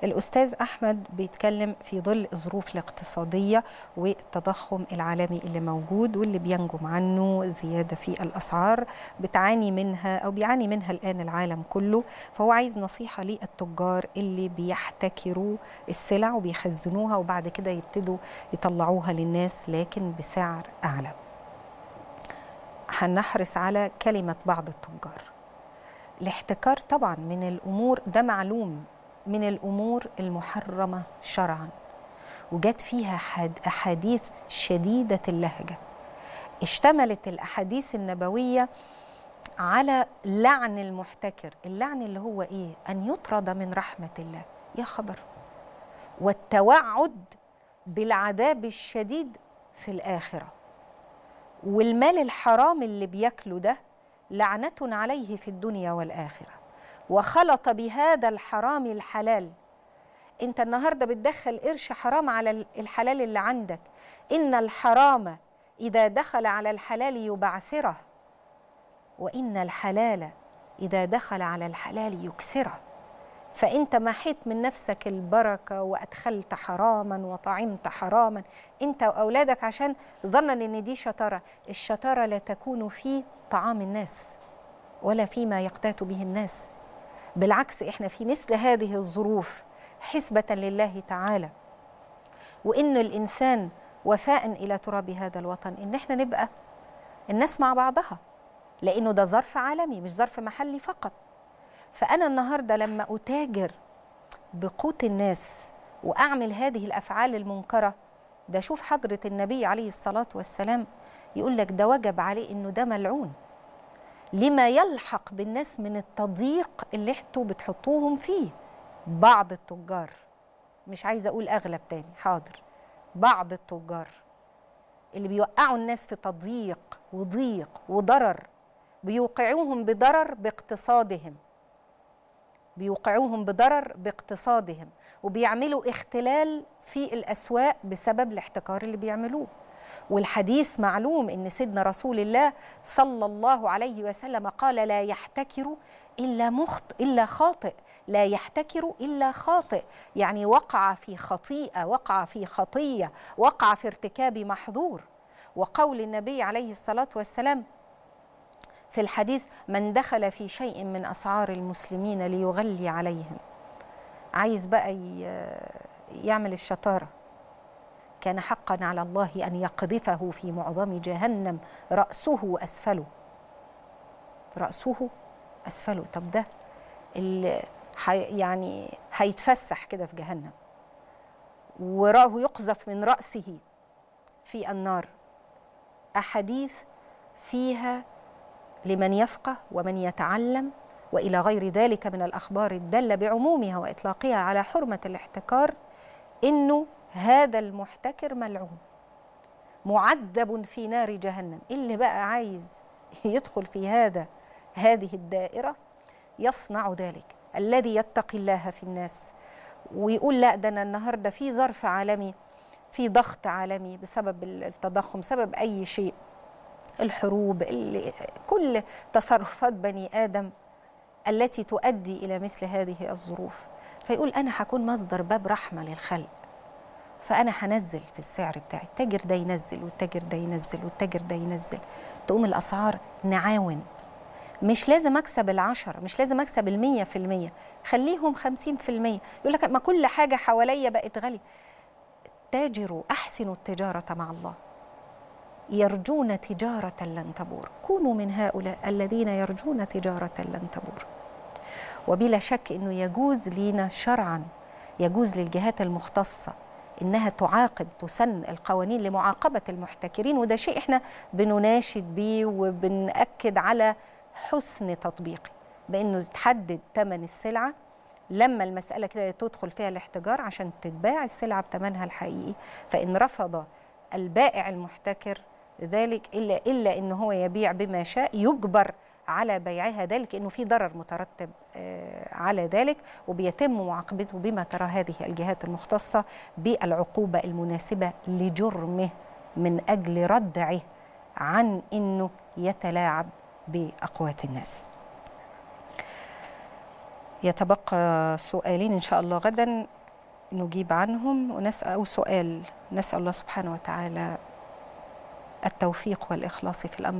الأستاذ أحمد بيتكلم في ظل الظروف الاقتصادية والتضخم العالمي اللي موجود واللي بينجم عنه زيادة في الأسعار بتعاني منها أو بيعاني منها الآن العالم كله فهو عايز نصيحة للتجار اللي بيحتكروا السلع وبيخزنوها وبعد كده يبتدوا يطلعوها للناس لكن بسعر أعلى هنحرص على كلمة بعض التجار الاحتكار طبعا من الأمور ده معلوم من الامور المحرمه شرعا وجت فيها احاديث شديده اللهجه اشتملت الاحاديث النبويه على لعن المحتكر اللعن اللي هو ايه ان يطرد من رحمه الله يا خبر والتوعد بالعذاب الشديد في الاخره والمال الحرام اللي بياكله ده لعنه عليه في الدنيا والاخره وخلط بهذا الحرام الحلال انت النهارده بتدخل قرش حرام على الحلال اللي عندك ان الحرام اذا دخل على الحلال يبعثره وان الحلال اذا دخل على الحلال يكسره فانت محيت من نفسك البركه وادخلت حراما وطعمت حراما انت واولادك عشان ظنا ان دي شطاره الشطاره لا تكون في طعام الناس ولا فيما يقتات به الناس بالعكس احنا في مثل هذه الظروف حسبة لله تعالى وإن الإنسان وفاء إلى تراب هذا الوطن إن احنا نبقى الناس مع بعضها لأنه ده ظرف عالمي مش ظرف محلي فقط فأنا النهاردة لما أتاجر بقوت الناس وأعمل هذه الأفعال المنكرة ده شوف حضرة النبي عليه الصلاة والسلام يقول لك ده وجب عليه إنه ده ملعون لما يلحق بالناس من التضييق اللي انتوا بتحطوهم فيه بعض التجار مش عايزه اقول اغلب تاني حاضر بعض التجار اللي بيوقعوا الناس في تضييق وضيق وضرر بيوقعوهم بضرر باقتصادهم بيوقعوهم بضرر باقتصادهم وبيعملوا اختلال في الاسواق بسبب الاحتكار اللي بيعملوه والحديث معلوم ان سيدنا رسول الله صلى الله عليه وسلم قال لا يحتكر الا مخط الا خاطئ لا يحتكر الا خاطئ يعني وقع في خطيئه وقع في خطيه وقع في ارتكاب محظور وقول النبي عليه الصلاه والسلام في الحديث من دخل في شيء من اسعار المسلمين ليغلي عليهم عايز بقى يعمل الشطاره كان حقا على الله ان يقذفه في معظم جهنم راسه اسفله راسه اسفله طب ده اللي حي يعني هيتفسح كده في جهنم وراه يقذف من راسه في النار احاديث فيها لمن يفقه ومن يتعلم والى غير ذلك من الاخبار الداله بعمومها واطلاقها على حرمه الاحتكار انه هذا المحتكر ملعون معذب في نار جهنم اللي بقى عايز يدخل في هذا هذه الدائره يصنع ذلك الذي يتقي الله في الناس ويقول لا ده انا النهارده في ظرف عالمي في ضغط عالمي بسبب التضخم بسبب اي شيء الحروب اللي كل تصرفات بني ادم التي تؤدي الى مثل هذه الظروف فيقول انا هكون مصدر باب رحمه للخلق فانا هنزل في السعر بتاعي التاجر ده ينزل والتاجر ده ينزل والتاجر ده ينزل تقوم الاسعار نعاون مش لازم اكسب العشرة مش لازم اكسب المية في المية خليهم خمسين في المية يقول لك ما كل حاجة حواليا بقت غالية تاجروا احسنوا التجارة مع الله يرجون تجارة لن تبور كونوا من هؤلاء الذين يرجون تجارة لن تبور وبلا شك انه يجوز لينا شرعا يجوز للجهات المختصه انها تعاقب تسن القوانين لمعاقبه المحتكرين وده شيء احنا بنناشد بيه وبنأكد على حسن تطبيقه بانه تحدد ثمن السلعه لما المساله كده تدخل فيها الاحتجار عشان تتباع السلعه بثمنها الحقيقي فان رفض البائع المحتكر ذلك الا الا ان هو يبيع بما شاء يجبر على بيعها ذلك انه في ضرر مترتب على ذلك وبيتم معاقبته بما ترى هذه الجهات المختصه بالعقوبه المناسبه لجرمه من اجل ردعه عن انه يتلاعب باقوات الناس. يتبقى سؤالين إن شاء الله غدا نجيب عنهم ونسأل أو سؤال نسأل الله سبحانه وتعالى التوفيق والإخلاص في الأمر